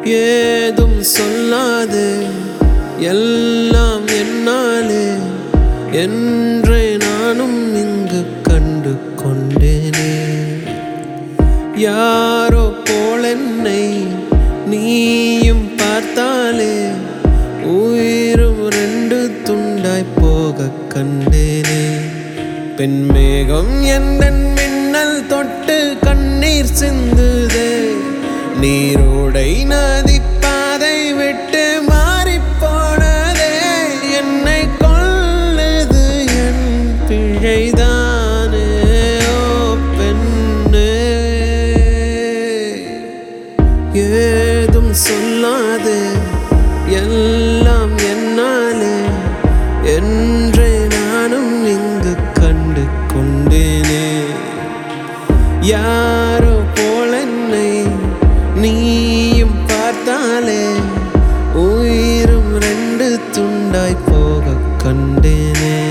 ஏதும் சொல்லாது எல்லாம் என்னாலே என்றே நானும் இங்கு கண்டு கொண்டேனே யாரோ போல் என்னை நீயும் பார்த்தாலே உயிரும் ரெண்டு துண்டாய் போக கண்டேனே பெண்மேகம் எந்த மின்னல் தொட்டு கண்ணீர் சிந்துதே நீரோடை நதி பாதை விட்டு மாறி போனதே என்னை கொல்லுது என் பிழைதானே ஓ பெண்ணே ஏதும் சொல்லாது எல்லாம் என்னாலே என்றே நானும் இங்கு கண்டு கொண்டேனே யாரோ போல் என்னை நீயும் பார்த்தாலே உயிரும் ரெண்டு துண்டாய் போக கண்டேனே